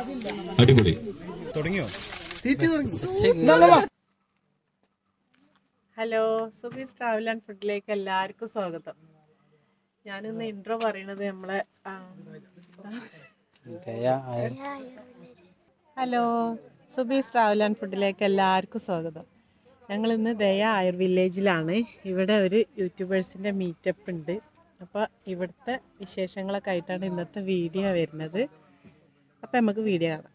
അടിപൊളി തുടങ്ങിയോ hello Subees travel and ഫുഡിലേക്ക് എല്ലാവർക്കും സ്വാഗതം ഞാനിന്ന് ഇൻട്രോ പറയണത് നമ്മളെ ആ, ഹലോ സുബീസ് ട്രാവൽ ആൻഡ് ഫുഡിലേക്ക് എല്ലാവർക്കും സ്വാഗതം ഞങ്ങൾ ഇന്ന് ദയ ആയുർ വില്ലേജിലാണ് ഇവിടെ ഒരു യൂട്യൂബേഴ്സിൻ്റെ മീറ്റപ്പ് ഉണ്ട് അപ്പോൾ ഇവിടുത്തെ വിശേഷങ്ങളൊക്കെ ആയിട്ടാണ് ഇന്നത്തെ വീഡിയോ വരുന്നത് അപ്പോൾ നമുക്ക് വീഡിയോ കാണാം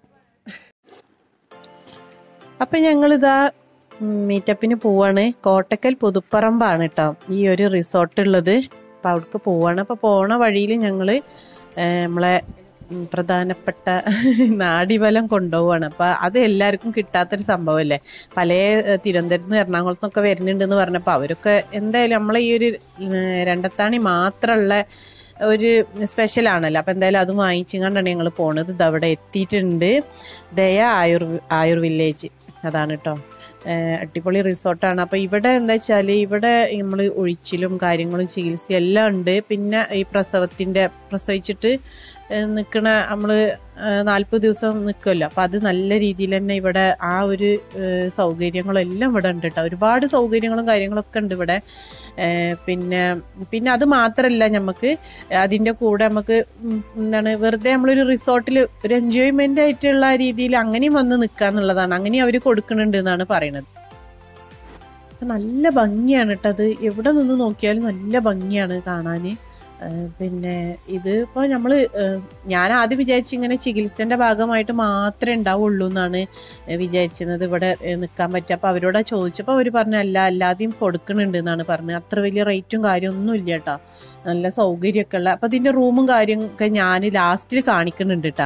അപ്പം ഞങ്ങളിതാ മീറ്റപ്പിന് പോവാണ് കോട്ടക്കൽ പുതുപ്പറമ്പാണ് കേട്ടോ ഈ ഒരു റിസോർട്ട് ഉള്ളത് അപ്പം അവിടേക്ക് പോവാണ് അപ്പോൾ പോണ വഴിയിൽ ഞങ്ങൾ നമ്മളെ ഉം, പ്രധാനപ്പെട്ട നാടിബലം കൊണ്ടുപോവാണ് അപ്പോൾ അത് എല്ലാവർക്കും കിട്ടാത്തൊരു സംഭവമല്ലേ പല ഏഹ്, തിരുവനന്തപുരത്ത് നിന്ന് എറണാകുളത്ത് നിന്നൊക്കെ വരുന്നുണ്ടെന്ന് പറഞ്ഞപ്പോൾ അവരൊക്കെ എന്തായാലും നമ്മളെ ഈ ഒരു ഉം, രണ്ടത്താണി മാത്രമുള്ള ഒരു സ്പെഷ്യലാണല്ലോ അപ്പം എന്തായാലും അത് വാങ്ങിച്ചുകൊണ്ടാണ് ഞങ്ങൾ പോണത് ഇത് അവിടെ എത്തിയിട്ടുണ്ട് ദയ ആയുർ ആയുർ വില്ലേജ് അതാണ് കേട്ടോ അടിപൊളി റിസോർട്ടാണ് അപ്പോൾ ഇവിടെ എന്താ വെച്ചാൽ ഇവിടെ നമ്മൾ ഒഴിച്ചിലും കാര്യങ്ങളും ചികിത്സയും എല്ലാം ഉണ്ട് പിന്നെ ഈ പ്രസവത്തിൻ്റെ പ്രസവിച്ചിട്ട് നിൽക്കണ നമ്മൾ നാൽപ്പത് ദിവസം നിൽക്കുമല്ലോ അപ്പോൾ അത് നല്ല രീതിയിൽ തന്നെ ഇവിടെ ആ ഒരു ഏഹ്, സൗകര്യങ്ങളും എല്ലാം ഇവിടെ ഉണ്ട് കേട്ടോ ഒരുപാട് സൗകര്യങ്ങളും കാര്യങ്ങളൊക്കെ ഉണ്ട് ഇവിടെ ഏഹ്, പിന്നെ പിന്നെ അത് മാത്രമല്ല നമുക്ക് അതിൻ്റെ കൂടെ നമുക്ക് ഉം എന്താണ് വെറുതെ നമ്മളൊരു റിസോർട്ടിൽ ഒരു എൻജോയ്മെൻ്റ് ആയിട്ടുള്ള രീതിയിൽ അങ്ങനെയും വന്ന് നിൽക്കുക എന്നുള്ളതാണ് അങ്ങനെ അവർ കൊടുക്കുന്നുണ്ട് എന്നാണ് പറയണത് അപ്പൊ നല്ല ഭംഗിയാണ് കേട്ടോ അത് എവിടെ നിന്ന് നോക്കിയാലും നല്ല ഭംഗിയാണ് കാണാൻ പിന്നെ ഇത് ഇപ്പോൾ നമ്മൾ ഞാൻ ആദ്യം വിചാരിച്ചു ഇങ്ങനെ ചികിത്സേൻ്റെ ഭാഗമായിട്ട് മാത്രമേ ഉണ്ടാവുള്ളൂ എന്നാണ് വിചാരിച്ചിരുന്നത് ഇവിടെ നിൽക്കാൻ പറ്റുക അപ്പോൾ അവരോട് ചോദിച്ചപ്പോൾ അവർ പറഞ്ഞു അല്ല അല്ലാതെയും കൊടുക്കുന്നുണ്ട് എന്നാണ് പറഞ്ഞത് അത്ര വലിയ റേറ്റും കാര്യമൊന്നും ഇല്ല കേട്ടോ നല്ല സൗകര്യമൊക്കെ ഉള്ള അപ്പോൾ ഇതിൻ്റെ റൂമും കാര്യമൊക്കെ ഞാൻ ലാസ്റ്റിൽ കാണിക്കുന്നുണ്ട് കേട്ടോ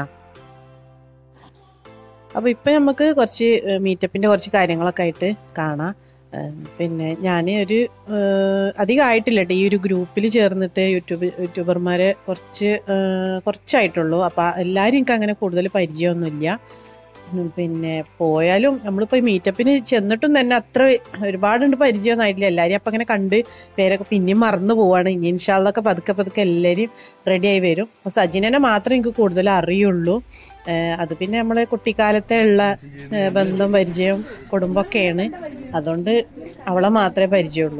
അപ്പോൾ ഇപ്പം നമുക്ക് കുറച്ച് മീറ്റപ്പിൻ്റെ കുറച്ച് കാര്യങ്ങളൊക്കെ ആയിട്ട് കാണാം ഏഹ് പിന്നെ ഞാൻ ഒരു ഏഹ് അധികമായിട്ടില്ല കേട്ടോ ഈ ഒരു ഗ്രൂപ്പിൽ ചേർന്നിട്ട് യൂട്യൂബ് യൂട്യൂബർമാരെ കുറച്ച് ഏഹ് കുറച്ചായിട്ടുള്ളൂ അപ്പോൾ എല്ലാവരും എനിക്ക് അങ്ങനെ കൂടുതൽ പരിചയമൊന്നുമില്ല ഉം പിന്നെ പോയാലും നമ്മളിപ്പോൾ ഈ മീറ്റപ്പിന് ചെന്നിട്ടും തന്നെ അത്ര ഒരുപാടുണ്ട് പരിചയമൊന്നും ആയിട്ടില്ല എല്ലാവരും അപ്പം അങ്ങനെ കണ്ട് പേരൊക്കെ പിന്നെയും മറന്നു പോവാണ് ഇനി ഇൻഷാള്ളൊക്കെ പതുക്കെ പതുക്കെ എല്ലാവരും റെഡിയായി വരും അപ്പോൾ സജിനനെ മാത്രമേ എനിക്ക് കൂടുതൽ അറിയുള്ളൂ ഏഹ് അത് പിന്നെ നമ്മളെ കുട്ടിക്കാലത്തെ ഉള്ള ഏഹ് ബന്ധം പരിചയം കുടുംബമൊക്കെയാണ് അതുകൊണ്ട് അവളെ മാത്രമേ പരിചയമുള്ളൂ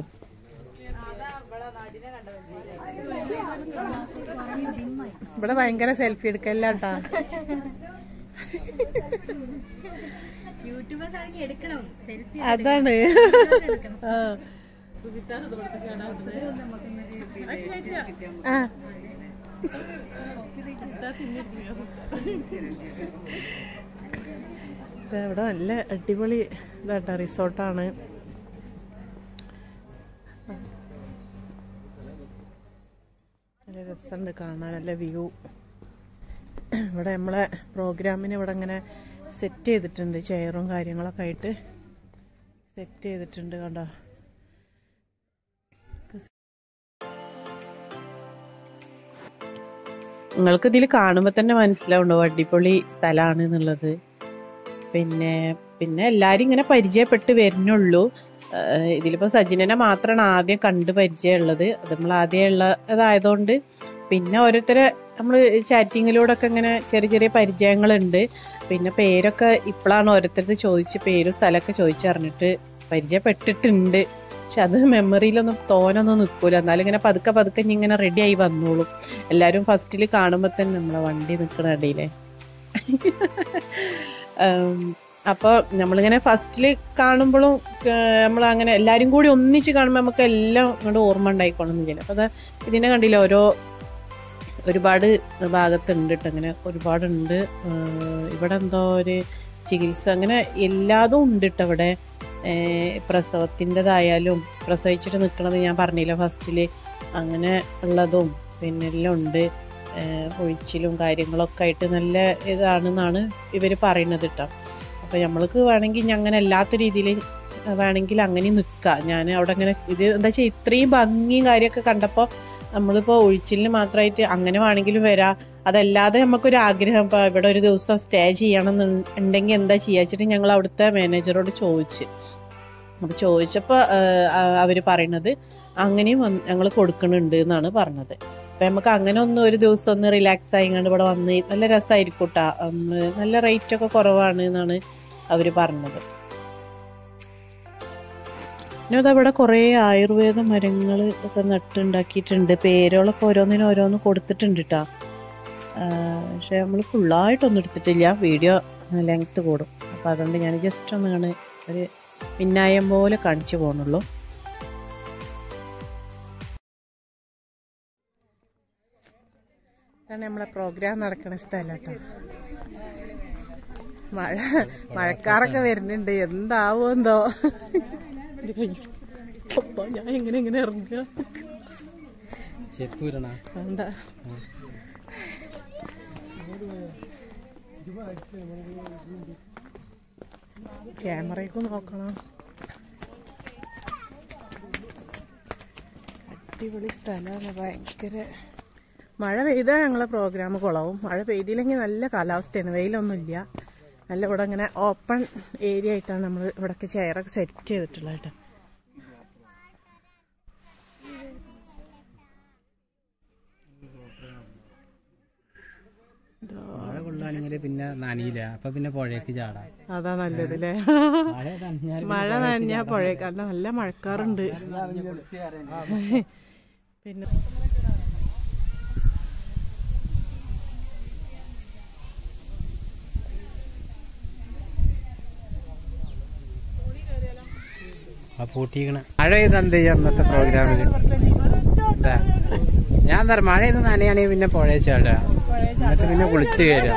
ഇവിടെ ഭയങ്കര സെൽഫി എടുക്കല്ല കേട്ടാ അതാണ് ആ. ആ ഇത് ഇവിടെ നല്ല അടിപൊളി ഇതാട്ടോ റിസോർട്ടാണ് നല്ല രസമുണ്ട് കാണാൻ നല്ല വ്യൂ ഇവിടെ നമ്മളെ പ്രോഗ്രാമിന് ഇവിടെ ഇങ്ങനെ സെറ്റ് ചെയ്തിട്ടുണ്ട് ചെയറും കാര്യങ്ങളൊക്കെ ആയിട്ട് സെറ്റ് ചെയ്തിട്ടുണ്ട് കണ്ടോ നിങ്ങൾക്ക് ഇതിൽ കാണുമ്പോൾ തന്നെ മനസ്സിലാവുണ്ടോ അടിപൊളി സ്ഥലമാണ് എന്നുള്ളത് പിന്നെ പിന്നെ എല്ലാവരും ഇങ്ങനെ പരിചയപ്പെട്ട് വരുന്നുള്ളൂ ആഹ് ഇതിലിപ്പോൾ സജിനനെ മാത്രമാണ് ആദ്യം കണ്ട് പരിചയമുള്ളത് അത് നമ്മൾ ആദ്യമുള്ള അതായതുകൊണ്ട് പിന്നെ ഓരോരുത്തരെ നമ്മൾ ചാറ്റിങ്ങിലൂടെ ഒക്കെ ഇങ്ങനെ ചെറിയ ചെറിയ പരിചയങ്ങളുണ്ട് പിന്നെ പേരൊക്കെ ഇപ്പോഴാണ് ഓരോരുത്തരത് ചോദിച്ച് പേരും സ്ഥലമൊക്കെ ചോദിച്ചറിഞ്ഞിട്ട് പരിചയപ്പെട്ടിട്ടുണ്ട് പക്ഷെ അത് മെമ്മറിയിലൊന്നും തോനൊന്നും നിൽക്കൂല എന്നാലും ഇങ്ങനെ പതുക്കെ പതുക്കെ ഇനി ഇങ്ങനെ റെഡി ആയി വന്നോളും എല്ലാവരും ഫസ്റ്റിൽ കാണുമ്പോൾ തന്നെ നമ്മളെ വണ്ടി നിൽക്കണ ഇടയിലെ അപ്പോൾ നമ്മളിങ്ങനെ ഫസ്റ്റിൽ കാണുമ്പോഴും നമ്മൾ അങ്ങനെ എല്ലാവരും കൂടി ഒന്നിച്ച് കാണുമ്പോൾ നമുക്ക് എല്ലാം ഇങ്ങോട്ട് ഓർമ്മ ഉണ്ടായിക്കൊള്ളുന്നില്ല അപ്പോൾ അത് ഇതിനെ കണ്ടില്ല ഓരോ ഒരുപാട് ഭാഗത്തുണ്ട് കേട്ടോ അങ്ങനെ ഒരുപാടുണ്ട് ഏഹ് ഇവിടെ എന്തോ ഒരു ചികിത്സ അങ്ങനെ എല്ലാതും ഉണ്ട് കേട്ടോ ഇവിടെ ഏഹ് പ്രസവത്തിൻ്റെതായാലും പ്രസവിച്ചിട്ട് നിൽക്കണത് ഞാൻ പറഞ്ഞില്ല ഫസ്റ്റിൽ അങ്ങനെ ഉള്ളതും പിന്നെ എല്ലാം ഉണ്ട് ഏഹ് ഒഴിച്ചിലും കാര്യങ്ങളൊക്കെ ആയിട്ട് നല്ല ഇതാണെന്നാണ് ഇവർ പറയുന്നത് കേട്ടോ അപ്പോൾ നമ്മൾക്ക് വേണമെങ്കിൽ ഇനി അങ്ങനെ അല്ലാത്ത രീതിയിൽ വേണമെങ്കിൽ അങ്ങനെ നിൽക്കാം ഞാൻ അവിടെ അങ്ങനെ ഇത് എന്താ വെച്ചാൽ ഇത്രയും ഭംഗിയും കാര്യമൊക്കെ കണ്ടപ്പോൾ നമ്മളിപ്പോൾ ഒഴിച്ചിലിന് മാത്രമായിട്ട് അങ്ങനെ വേണമെങ്കിലും വരാം അതല്ലാതെ നമുക്കൊരു ആഗ്രഹം ഇപ്പോൾ ഇവിടെ ഒരു ദിവസം സ്റ്റേ ചെയ്യണം എന്നുണ്ടെങ്കിൽ എന്താ ചെയ്യുക വെച്ചിട്ട് ഞങ്ങൾ അവിടുത്തെ മാനേജറോട് ചോദിച്ച് അപ്പോൾ ചോദിച്ചപ്പോൾ അവർ പറയണത് അങ്ങനെയും ഞങ്ങൾ കൊടുക്കുന്നുണ്ട് എന്നാണ് പറഞ്ഞത് അപ്പം നമുക്ക് അങ്ങനെ ഒന്ന് ഒരു ദിവസം ഒന്ന് റിലാക്സ് ആയിങ്ങാണ്ട് ഇവിടെ വന്ന് നല്ല രസമായിരിക്കും കേട്ടോ നല്ല റേറ്റൊക്കെ കുറവാണ് എന്നാണ് അവർ പറഞ്ഞത് പിന്നെ അതവിടെ കുറേ ആയുർവേദ മരങ്ങൾ ഒക്കെ നട്ടുണ്ടാക്കിയിട്ടുണ്ട് പേരുകളൊക്കെ ഓരോന്നിനും ഓരോന്ന് കൊടുത്തിട്ടുണ്ട് കേട്ടോ പക്ഷെ നമ്മൾ ഫുള്ളായിട്ടൊന്നും എടുത്തിട്ടില്ല വീഡിയോ ലെങ്ത്ത് കൂടും അപ്പോൾ അതുകൊണ്ട് ഞാൻ ജസ്റ്റ് ഒന്ന് കാണി ഒരു പിന്നായം പോലെ കാണിച്ചു പോകുന്നുള്ളൂ ഇതാണ് നമ്മളെ പ്രോഗ്രാം നടക്കുന്ന സ്ഥലം കേട്ടോ മഴ മഴക്കാറൊക്കെ വരുന്നുണ്ട് എന്താവോ എന്തോ അപ്പൊ ഞാൻ എങ്ങനെ എങ്ങനെ ഇറങ്ങുക ചെരുപ്പൂരണ വേണ്ട ക്യാമറയൊക്കെ നോക്കണം അടിപൊളി സ്ഥലമാണ് ഭയങ്കര മഴ പെയ്താൽ ഞങ്ങളെ പ്രോഗ്രാം കുളവും മഴ പെയ്തില്ലെങ്കിൽ നല്ല കാലാവസ്ഥയാണ് വെയിലൊന്നുമില്ല നല്ല ഇവിടെ ഇങ്ങനെ ഓപ്പൺ ഏരിയ ആയിട്ടാണ് നമ്മൾ ഇവിടൊക്കെ ചെയറൊക്കെ സെറ്റ് ചെയ്തിട്ടുള്ളത് കേട്ടോ മഴ കൊള്ളാണെങ്കിൽ പിന്നെ നനയില്ല അപ്പൊ പിന്നെ പുഴയ്ക്ക് ചാടാം അതാ നല്ലത് അല്ലേ മഴ നനഞ്ഞാൽ മഴ നനഞ്ഞാ പുഴയൊക്കെ അല്ല നല്ല മഴക്കാറുണ്ട് പിന്നെ ആ പൂട്ടിക്കണ മഴ പെയ്ത് എന്ത് ചെയ്യാ അന്നത്തെ പ്രോഗ്രാമില് ഇതാ. ഞാൻ എന്താ മഴ പെയ്ത് നനയാണെങ്കിൽ പിന്നെ പുഴയിൽ ചാടുക എന്നിട്ട് പിന്നെ കുളിച്ച് കയറുക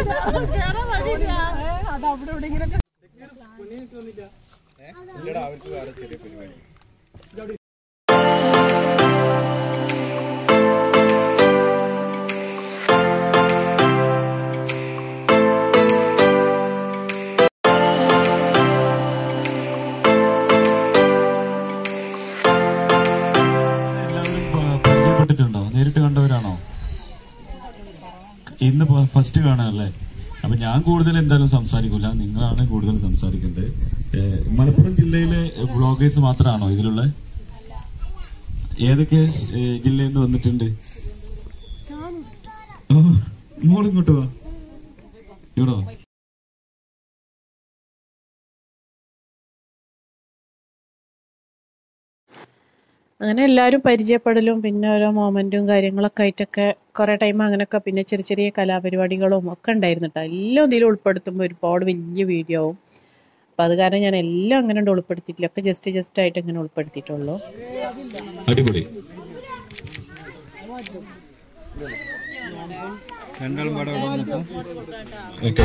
എല്ലാവരും പ- പരിചയപ്പെട്ടിട്ടുണ്ടോ നേരിട്ട് കണ്ടവരാണോ ഇന്ന് ഫസ്റ്റ് കാണാനല്ലേ അപ്പൊ ഞാൻ കൂടുതൽ എന്തായാലും സംസാരിക്കില്ല നിങ്ങളാണ് കൂടുതൽ സംസാരിക്കേണ്ടത് ഏഹ് മലപ്പുറം ജില്ലയിലെ വ്ളോഗേഴ്സ് മാത്രമാണോ ഇതിലുള്ള ഏതൊക്കെ ഏഹ് ജില്ലയിൽ നിന്ന് വന്നിട്ടുണ്ട് ഓ, മോളിങ്ങോട്ട് വാ ഇവിടെ വാ അങ്ങനെ എല്ലാവരും പരിചയപ്പെടലും പിന്നെ ഓരോ മൊമെൻറ്റും കാര്യങ്ങളൊക്കെ ആയിട്ടൊക്കെ കുറേ ടൈം അങ്ങനെയൊക്കെ പിന്നെ ചെറിയ ചെറിയ കലാപരിപാടികളും ഒക്കെ ഉണ്ടായിരുന്നു കേട്ടോ എല്ലാം ഇതിൽ ഉൾപ്പെടുത്തുമ്പോൾ ഒരുപാട് വലിയ വീഡിയോ ആവും അപ്പോൾ അത് കാരണം ഞാൻ എല്ലാം അങ്ങനെ ഉണ്ട് ഉൾപ്പെടുത്തിയിട്ടില്ല ഒക്കെ ജസ്റ്റ് ജസ്റ്റ് ആയിട്ട് ഇങ്ങനെ ഉൾപ്പെടുത്തിയിട്ടുള്ളൂ അടിപൊളി രണ്ടാളും പാടെ ഓക്കെ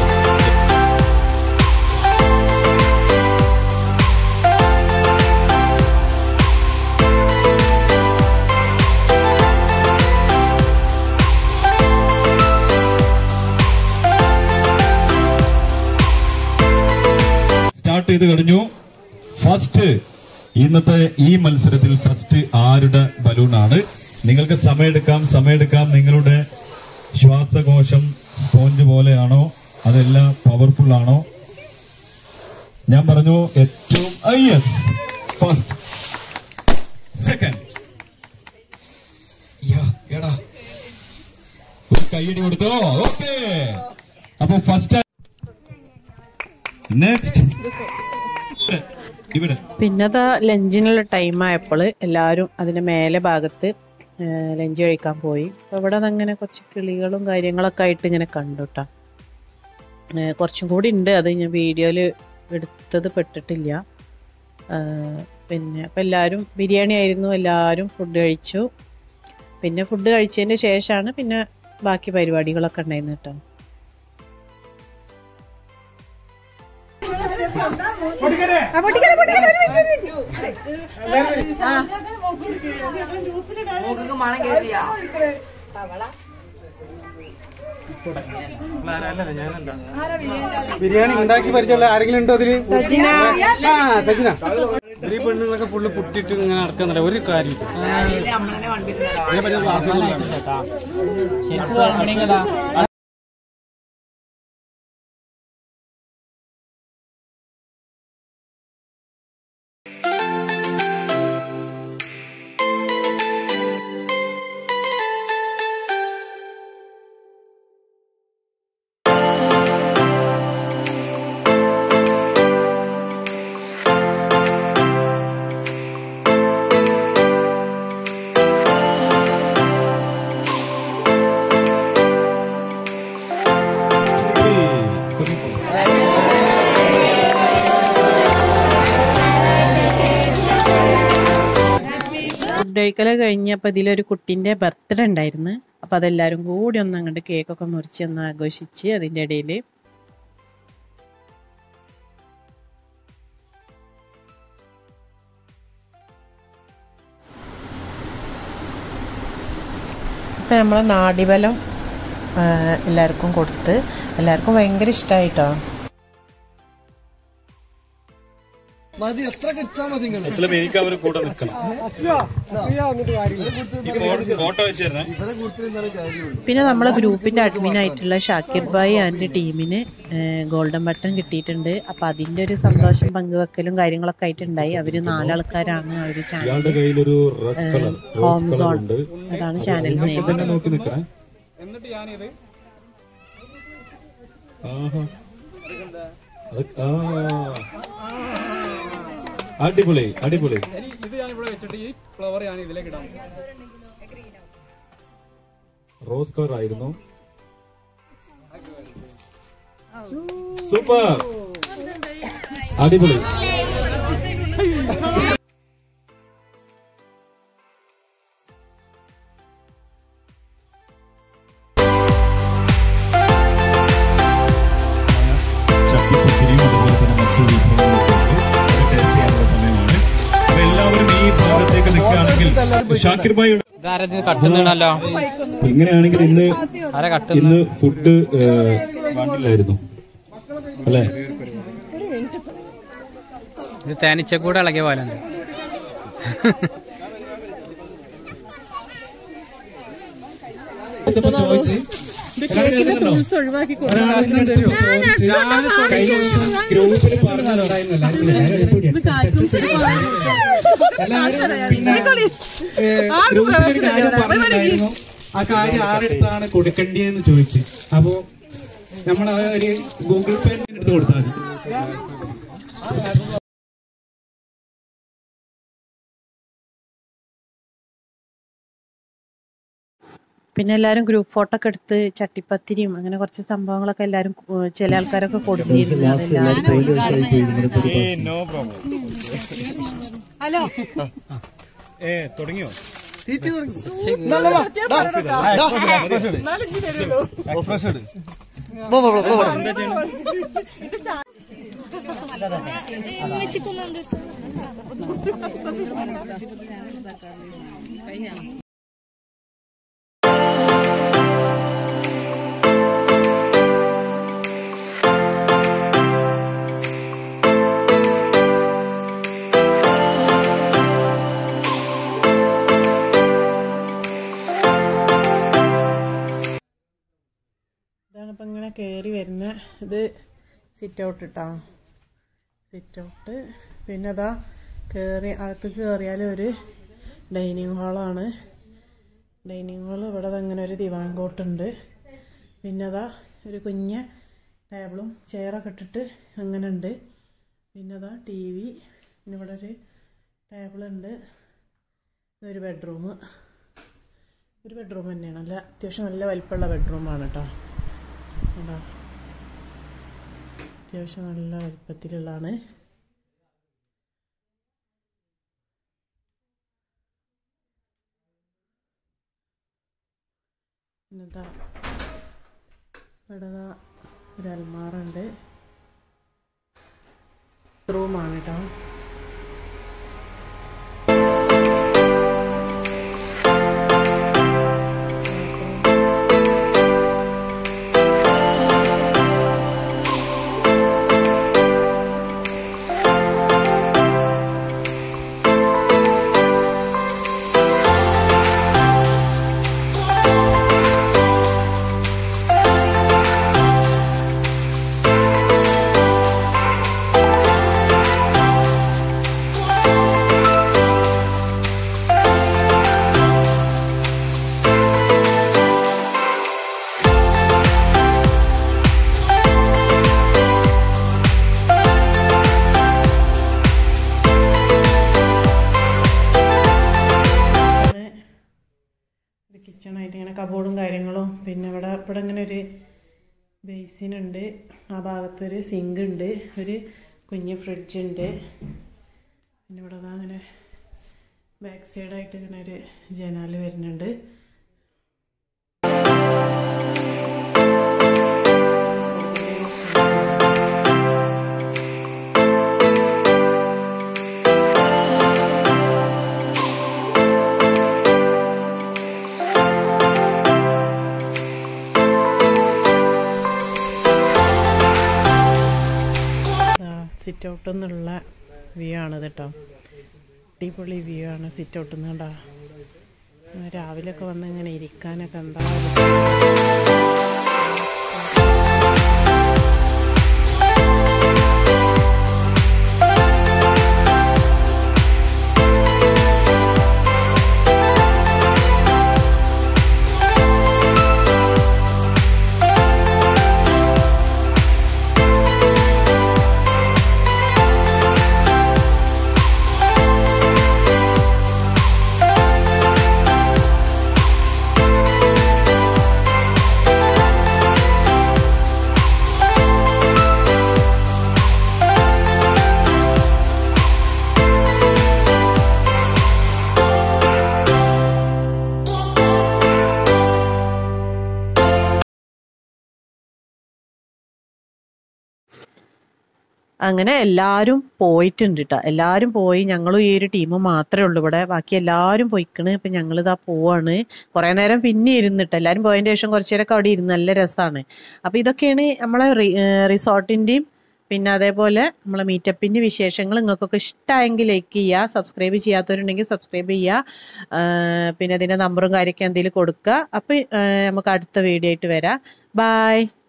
സ്റ്റാർട്ട് ചെയ്ത് കഴിഞ്ഞു ഫസ്റ്റ് ഇന്നത്തെ ഈ മത്സരത്തിൽ ഫസ്റ്റ് ആരുടെ ബലൂണാണ് നിങ്ങൾക്ക് സമയമെടുക്കാം സമയമെടുക്കാം നിങ്ങളുടെ ശ്വാസകോശം സ്പോഞ്ച് പോലെയാണോ അതെല്ലാം പവർഫുൾ ആണോ ഞാൻ പറഞ്ഞു ഏറ്റവും യെസ് ഫസ്റ്റ് സെക്കൻഡ് എടാ ഒരു കൈയടി കൊടുത്തോ ഓക്കെ അപ്പൊ ഫസ്റ്റ് നെക്സ്റ്റ് ഇവിടെ പിന്നെ അതാ ലഞ്ചിനുള്ള ടൈം ആയപ്പോൾ എല്ലാവരും അതിൻ്റെ മേലെ ഭാഗത്ത് ലഞ്ച് കഴിക്കാൻ പോയി അപ്പോൾ ഇവിടെ അതങ്ങനെ കുറച്ച് കിളികളും കാര്യങ്ങളൊക്കെ ആയിട്ട് ഇങ്ങനെ കണ്ടു കേട്ടോ കുറച്ചും കൂടി ഉണ്ട് അത് ഞാൻ വീഡിയോയിൽ എടുത്തത് പെട്ടിട്ടില്ല ആ, പിന്നെ അപ്പം എല്ലാവരും ബിരിയാണി ആയിരുന്നു എല്ലാവരും ഫുഡ് കഴിച്ചു പിന്നെ ഫുഡ് കഴിച്ചതിന് ശേഷമാണ് പിന്നെ ബാക്കി പരിപാടികളൊക്കെ ഉണ്ടായിരുന്നു കേട്ടോ ബിരിയാണി ഉണ്ടാക്കി പരിചയമുള്ള ആരെങ്കിലും ഉണ്ടോ അതില് ആ സജിന ഈ പെണ്ണുങ്ങളൊക്കെ ഫുള്ള് പുട്ടിട്ട് ഇങ്ങനെ നടക്കുന്നില്ല ഒരു കാര്യം ഇതിനെപ്പറ്റി ക്ലാസ് കഴിക്കൽ കഴിഞ്ഞപ്പോൾ ഇതിലൊരു കുട്ടീൻ്റെ ബർത്ത്ഡേ ഉണ്ടായിരുന്നു അപ്പോൾ അതെല്ലാവരും കൂടി ഒന്ന് അങ്ങോട്ട് കേക്കൊക്കെ മുറിച്ച് ഒന്ന് ആഘോഷിച്ച് അതിൻ്റെ ഇടയിൽ ഇപ്പം നമ്മളെ നാടിബലം ആ, എല്ലാവർക്കും കൊടുത്ത് എല്ലാവർക്കും ഭയങ്കര ഇഷ്ടമായിട്ടോ മതി എത്ര കിട്ടാ മതി നിങ്ങൾ അസ്ലം എനിക്ക് അവർ കൂടെ നിൽക്കണം ഫോട്ടോ വെച്ച് തരണേ ഇവരെ കൂടുതൽ ഇന്നലെ കാര്യമുള്ളൂ പിന്നെ നമ്മളെ ഗ്രൂപ്പിന്റെ അഡ്മിൻ ആയിട്ടുള്ള ഷാക്കിർ ഭായ് ആൻഡ് ടീമിന് ഗോൾഡൻ ബട്ടൺ കിട്ടിയിട്ടുണ്ട് അപ്പൊ അതിന്റെ ഒരു സന്തോഷം പങ്കുവെക്കലും കാര്യങ്ങളൊക്കെ ആയിട്ടുണ്ടായി അവര് നാലാൾക്കാരാണ് ആ ഒരു ചാനൽ ഇയാളുടെ കയ്യിലൊരു red colour home rose colour zone ഉണ്ട് അതാണ് ചാനൽ നെയിം തന്നെ നോക്കി നിൽക്കണേ എന്നിട്ട് ഞാനിത് ആഹാ. അത് ആ. അടിപൊളി അടിപൊളി ഇനി ഇത് ഞാൻ ഇവിടെ വെച്ചിട്ട് ഈ ഫ്ലവർ ഞാൻ ഇതിലേക്ക് ഇടാം റോസ് കളർ ആയിരുന്നു സൂപ്പർ അടിപൊളി ചട്ടിപ്പത്തിരിയും അതുപോലെ തന്നെ മറ്റു വിഭവങ്ങളൊക്കെ ഉണ്ട് ടേസ്റ്റ് ചെയ്യാനുള്ള സമയമാണ് അപ്പൊ എല്ലാവരും ഈ ഭാഗത്തേക്ക് നിൽക്കുകയാണെങ്കിൽ ഷാക്കിർ ഭായിയുടെ ഇതാരത് കട്ടുന്നുണ്ടല്ലോ ഇങ്ങനെയാണെങ്കിൽ ഇന്ന് ആരെ കട്ടുന്നു ഇന്ന് ഫുഡ് വണ്ടിയിലായിരുന്നു അല്ലേ ഇത് തേനീച്ചക്കൂടെ ഇളകിയ പോലെ ഉണ്ട് ആ കാര്യം ആരെടുത്താണ് കൊടുക്കേണ്ടതെന്ന് ചോദിച്ചു അപ്പോ നമ്മൾ ഒരു ഗൂഗിൾ പേ എടുത്ത് കൊടുത്താൽ മതി പിന്നെ എല്ലാവരും ഗ്രൂപ്പ് ഫോട്ടോ ഒക്കെ എടുത്ത് ചട്ടിപ്പത്തിരിയും അങ്ങനെ കുറച്ച് സംഭവങ്ങളൊക്കെ എല്ലാവരും ഏഹ്, ചില ആൾക്കാരൊക്കെ കൊടുത്തിരുന്നു അതെല്ലാവരും തുടങ്ങിയോ തീറ്റി തുടങ്ങി നല്ലതാ. ദാ, ദാ. പോ, പോ, പോ, പോ, പോ. ഇതാണ് ഇപ്പം ഇങ്ങനെ കയറി വരുന്ന ഇത് സിറ്റ് ഔട്ട് ഇട്ടാ സിറ്റ് ഔട്ട് പിന്നെ അതാ കയറി അകത്ത് കയറിയാൽ ഒരു ഡൈനിങ് ഹാളാണ് ഡൈനിങ് ഹാൾ ഇവിടെ ദാ ഇങ്ങനെ ഒരു ദിവാൻ കോട്ടുണ്ട് പിന്നെ അതാ ഒരു കുഞ്ഞ് ടേബിളും ചെയറൊക്കെ ഇട്ടിട്ട് അങ്ങനെ ഉണ്ട് പിന്നെ അതാ ടി വി പിന്നെ ഇവിടെ ഒരു ടേബിളുണ്ട് ഇതൊരു ബെഡ്റൂം ഒരു ബെഡ്റൂം തന്നെയാണ് നല്ല അത്യാവശ്യം നല്ല വലിപ്പമുള്ള ബെഡ്റൂമാണ് കേട്ടോ കണ്ടോ അത്യാവശ്യം നല്ല വലിപ്പത്തിലുള്ളതാണ് പിന്നെന്താ ഇവിടെ ദാ ഒരു അൽമാറുണ്ട് റൂമാണ് കേട്ടോ ഇങ്ങനെ ഒരു കിച്ചണായിട്ട് ഇങ്ങനെ കബോർഡും കാര്യങ്ങളും പിന്നെ ഇവിടെ ഇവിടെ ഇങ്ങനെ ഒരു ബേസിൻ ഉണ്ട് ആ ഭാഗത്തൊരു സിങ്ക് ഉണ്ട് ഒരു കുഞ്ഞ് ഫ്രിഡ്ജ് ഉണ്ട് പിന്നെ ഇവിടെ ദാ അങ്ങനെ ബാക്ക് സൈഡായിട്ട് ഇങ്ങനെ ഒരു ജനാല് വരുന്നുണ്ട് സിറ്റ് ഔട്ടിൽ നിന്നുള്ള വ്യൂ ആണ് കേട്ടോ അടിപൊളി വ്യൂ ആണ് സിറ്റ് ഔട്ടിൽ നിന്ന് കണ്ടോ രാവിലെ ഒക്കെ വന്ന് ഇങ്ങനെ ഇരിക്കാനൊക്കെ എന്താ ഒരു അങ്ങനെ എല്ലാവരും പോയിട്ടുണ്ട് കേട്ടോ എല്ലാവരും പോയി ഞങ്ങളും ഈ ഒരു ടീം മാത്രമേ ഉള്ളൂ ഇവിടെ ബാക്കി എല്ലാവരും പോയിക്കണ് ഇപ്പം ഞങ്ങളിതാ പോവാണ് കുറേ നേരം പിന്നെ ഇരുന്നിട്ട് എല്ലാവരും പോയതിൻ്റെ ശേഷം കുറച്ച് നേരമൊക്കെ അവിടെ ഇരുന്ന് നല്ല രസമാണ് അപ്പോൾ ഇതൊക്കെയാണ് നമ്മളെ റിസോർട്ടിൻ്റെയും പിന്നെ അതേപോലെ നമ്മളെ മീറ്റപ്പിൻ്റെ വിശേഷങ്ങൾ നിങ്ങൾക്കൊക്കെ ഇഷ്ടമായെങ്കിൽ ലൈക്ക് ചെയ്യുക സബ്സ്ക്രൈബ് ചെയ്യാത്തവരുണ്ടെങ്കിൽ സബ്സ്ക്രൈബ് ചെയ്യുക ആ, പിന്നെ അതിൻ്റെ നമ്പറും കാര്യമൊക്കെ എന്തെങ്കിലും കൊടുക്കുക അപ്പോൾ നമുക്ക് അടുത്ത വീഡിയോ ആയിട്ട് വരാം ബായ്